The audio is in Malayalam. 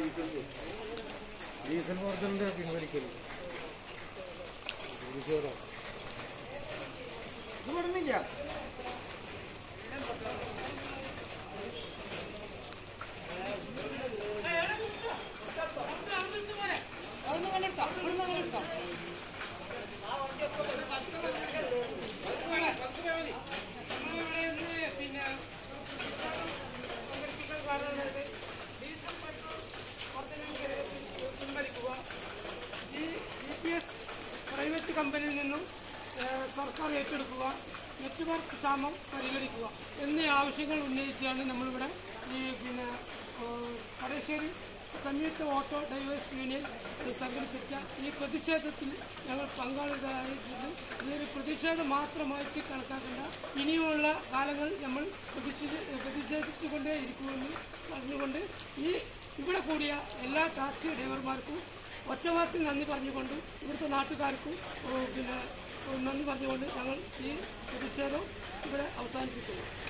ഡീസൽ വർദ്ധനന്റെ പിൻവലിക്കൽ പ്രതിഷേധം ഇത് വിടുന്നില്ല അതൊന്നും കണ്ടെടുത്താ ഇവിടുന്ന് കണ്ടെടുത്താ പിന്നെ കാരണമായിട്ട് ഡീസൽ പെട്രോൾ വർധനവിനെതിരെ പിൻവലിക്കുക ഈ ജി പി എസ് പ്രൈവറ്റ് കമ്പനിയിൽ നിന്നും ഏഹ്, സർക്കാർ ഏറ്റെടുക്കുക നെറ്റ്വർക്ക് ക്ഷാമം പരിഹരിക്കുക എന്നീ ആവശ്യങ്ങൾ ഉന്നയിച്ചാണ് നമ്മളിവിടെ ഈ പിന്നെ ഏഹ്, കടശ്ശേരി സംയുക്ത ഓട്ടോ ഡ്രൈവേഴ്സ് യൂണിയൻ സംഘടിപ്പിച്ച ഈ പ്രതിഷേധത്തിൽ ഞങ്ങൾ പങ്കാളികളായിട്ടുണ്ട് ഇതൊരു പ്രതിഷേധം മാത്രമായിട്ട് കണക്കാക്കേണ്ട ഇനിയുമുള്ള കാലങ്ങൾ നമ്മൾ പ്രതിഷേധ പ്രതിഷേധിച്ചുകൊണ്ടേ ഇരിക്കുമെന്ന് പറഞ്ഞുകൊണ്ട് ഈ ഇവിടെ കൂടിയ എല്ലാ ടാക്സി ഡ്രൈവർമാർക്കും ഒറ്റവാക്കിൽ നന്ദി പറഞ്ഞുകൊണ്ട് ഇവിടുത്തെ നാട്ടുകാർക്കും ഓ, പിന്നെ ഓ, നന്ദി പറഞ്ഞുകൊണ്ട് ഞങ്ങൾ ഈ പ്രതിഷേധം ഇവിടെ അവസാനിപ്പിക്കുന്നു